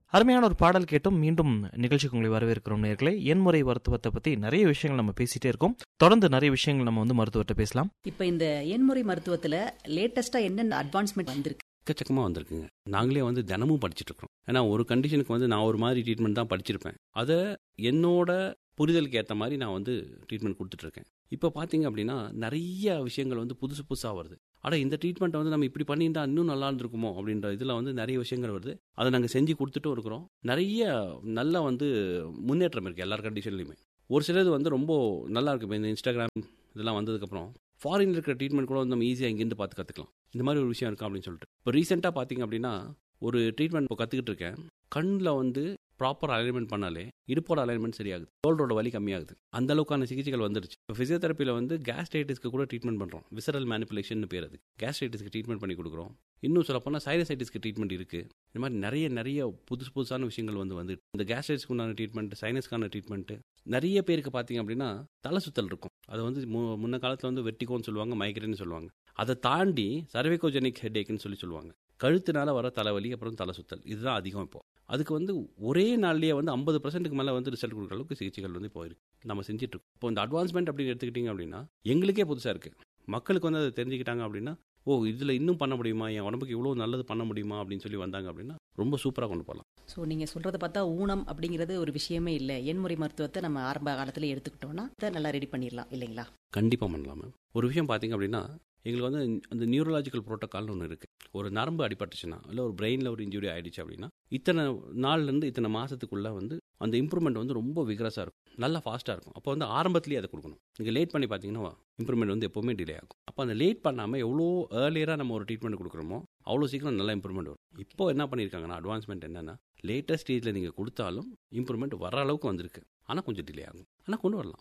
அருமையான ஒரு பாடல் கேட்டும் மீண்டும் நிகழ்ச்சிக்கு உங்களை வரவேற்கிறோம் நேர்களே எண்முறை மருத்துவத்தை பத்தி நிறைய விஷயங்கள் நம்ம பேசிட்டே இருக்கோம் தொடர்ந்து நிறைய விஷயங்கள் நம்ம வந்து மருத்துவர்கிட்ட பேசலாம் இப்போ இந்த எண்முறை மருத்துவத்துல லேட்டஸ்டா என்னென்ன அட்வான்ஸ்மெண்ட் வந்திருக்கு எக்கச்சக்கமாக வந்திருக்குங்க நாங்களே வந்து தினமும் படிச்சுட்டு இருக்கோம் ஏன்னா ஒரு கண்டிஷனுக்கு வந்து நான் ஒரு மாதிரி ட்ரீட்மெண்ட் தான் படிச்சிருப்பேன் அதை என்னோட புரிதலுக்கு ஏற்ற மாதிரி நான் வந்து ட்ரீட்மெண்ட் கொடுத்துட்ருக்கேன் இப்போ பார்த்தீங்க அப்படின்னா நிறைய விஷயங்கள் வந்து புதுசு புதுசாக வருது ஆனால் இந்த ட்ரீட்மெண்ட்டை வந்து நம்ம இப்படி பண்ணியிருந்தா இன்னும் நல்லா இருந்திருக்குமோ அப்படின்ற இதில் வந்து நிறைய விஷயங்கள் வருது அதை நாங்கள் செஞ்சு கொடுத்துட்டும் இருக்கிறோம் நிறைய நல்ல வந்து முன்னேற்றம் இருக்குது எல்லார் கண்டிஷன்லையுமே ஒரு சிலது வந்து ரொம்ப நல்லா இருக்கு இப்போ இந்த இன்ஸ்டாகிராம் இதெல்லாம் வந்ததுக்கப்புறம் ஃபாரின்ல இருக்கிற ட்ரீட்மெண்ட் கூட வந்து நம்ம ஈஸியாக இங்கேருந்து பார்த்து கற்றுக்கலாம் இந்த மாதிரி ஒரு விஷயம் இருக்கா அப்படின்னு சொல்லிட்டு இப்போ ரீசெண்டாக பார்த்தீங்க அப்படின்னா ஒரு ட்ரீட்மெண்ட் இப்போ கற்றுக்கிட்டு இருக்கேன் கண்ணில் வந்து ப்ராப்பர் அலைன்மெண்ட் பண்ணாலே இடுப்போட அலைன்மெண்ட் சரியாகுது ஷோல்டரோட வலி கம்மியாகுது அந்த அளவுக்கான சிகிச்சைகள் வந்துருச்சு இப்போ ஃபிசியோதெரப்பியில் வந்து கேஸ்ட்ரைட்டிஸ்க்கு கூட ட்ரீட்மெண்ட் பண்ணுறோம் விசரல் மேனிப்புலேஷன் பேர் அது கேஸ்ட்ரைட்டிஸ்க்கு ட்ரீட்மெண்ட் பண்ணி கொடுக்குறோம் இன்னும் சொல்லப்போனால் சைனசைட்டிஸ்க்கு ட்ரீட்மெண்ட் இருக்குது இந்த மாதிரி நிறைய நிறைய புதுசு புதுசான விஷயங்கள் வந்து வந்து இந்த கேஸ்ட்ரைட்டிஸ்க்கு உண்டான ட்ரீட்மெண்ட் சைனஸ்க்கான ட்ரீட்மெண்ட்டு நிறைய பேருக்கு பார்த்தீங்க அப்படின்னா தலை சுத்தல் இருக்கும் அது வந்து மு- முன்ன காலத்தில் வந்து வெட்டிக்கோன்னு சொல்லுவாங்க மைக்ரேன்னு சொல்லுவாங்க அதை தாண்டி சர்வைகோஜெனிக் ஹெட்டேக்குன்னு சொல்லி சொல்லுவாங்க கழுத்துனால வர தலைவலி அப்புறம் தலை சுத்தல் இதுதான் அதிகம் இப்போ அதுக்கு வந்து ஒரே நாள்லயே வந்து ஐம்பது பர்சன்ட்டுக்கு மேலே வந்து ரிசல்ட் கொடுக்குற அளவுக்கு சிகிச்சைகள் வந்து இப்போ இருக்கு நம்ம செஞ்சுட்டு இருக்கோம் இப்போ இந்த அட்வான்ஸ்மெண்ட் அப்படின்னு எடுத்துக்கிட்டிங்க அப்படின்னா எங்களுக்கே புதுசாக இருக்கு மக்களுக்கு வந்து அதை தெரிஞ்சுக்கிட்டாங்க அப்படின்னா ஓ இதில் இன்னும் பண்ண முடியுமா என் உடம்புக்கு இவ்வளோ நல்லது பண்ண முடியுமா அப்படின்னு சொல்லி வந்தாங்க அப்படின்னா ரொம்ப சூப்பராக கொண்டு போகலாம் ஸோ நீங்க சொல்றதை பார்த்தா ஊனம் அப்படிங்கிறது ஒரு விஷயமே இல்லை எண்முறை மருத்துவத்தை நம்ம ஆரம்ப காலத்துல எடுத்துக்கிட்டோம்னா அதை நல்லா ரெடி பண்ணிடலாம் இல்லைங்களா கண்டிப்பாக பண்ணலாம் மேம் ஒரு விஷயம் பார்த்தீங்க அப்படின்னா எங்களுக்கு வந்து அந்த நியூரலாஜிக்கல் ப்ரோட்டோக்கால்னு ஒன்று இருக்குது ஒரு நரம்பு அடிபட்டுச்சுன்னா இல்லை ஒரு பிரெயினில் ஒரு இன்ஜுரி ஆயிடுச்சு அப்படின்னா இத்தனை நாள்லேருந்து இத்தனை மாதத்துக்குள்ளே வந்து அந்த இம்ப்ரூவ்மெண்ட் வந்து ரொம்ப விகரஸாக இருக்கும் நல்லா ஃபாஸ்ட்டாக இருக்கும் அப்போ வந்து ஆரம்பத்திலேயே அதை கொடுக்கணும் நீங்கள் லேட் பண்ணி பார்த்தீங்கன்னா இம்ப்ரூவ்மெண்ட் வந்து எப்போவுமே டிலே ஆகும் அப்போ அந்த லேட் பண்ணாமல் எவ்வளோ ஏர்லியராக நம்ம ஒரு ட்ரீட்மெண்ட் கொடுக்குறோமோ அவ்வளோ சீக்கிரம் நல்லா இம்ப்ரூவ்மெண்ட் வரும் இப்போ என்ன பண்ணியிருக்காங்கன்னா அட்வான்ஸ்மெண்ட் என்னென்னா லேட்டஸ்ட் ஸ்டேஜில் நீங்கள் கொடுத்தாலும் இம்ப்ரூவ்மெண்ட் வர அளவுக்கு வந்திருக்கு ஆனால் கொஞ்சம் டிலே ஆகும் ஆனால் கொண்டு வரலாம்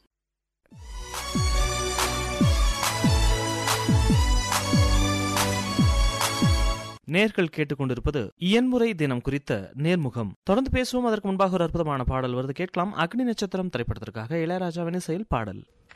நேர்கள் கேட்டுக்கொண்டிருப்பது இயன்முறை தினம் குறித்த நேர்முகம் தொடர்ந்து பேசுவோம் அதற்கு முன்பாக ஒரு அற்புதமான பாடல் வருது கேட்கலாம் அக்னி நட்சத்திரம் திரைப்படத்திற்காக இளையராஜாவின் இசையில் பாடல்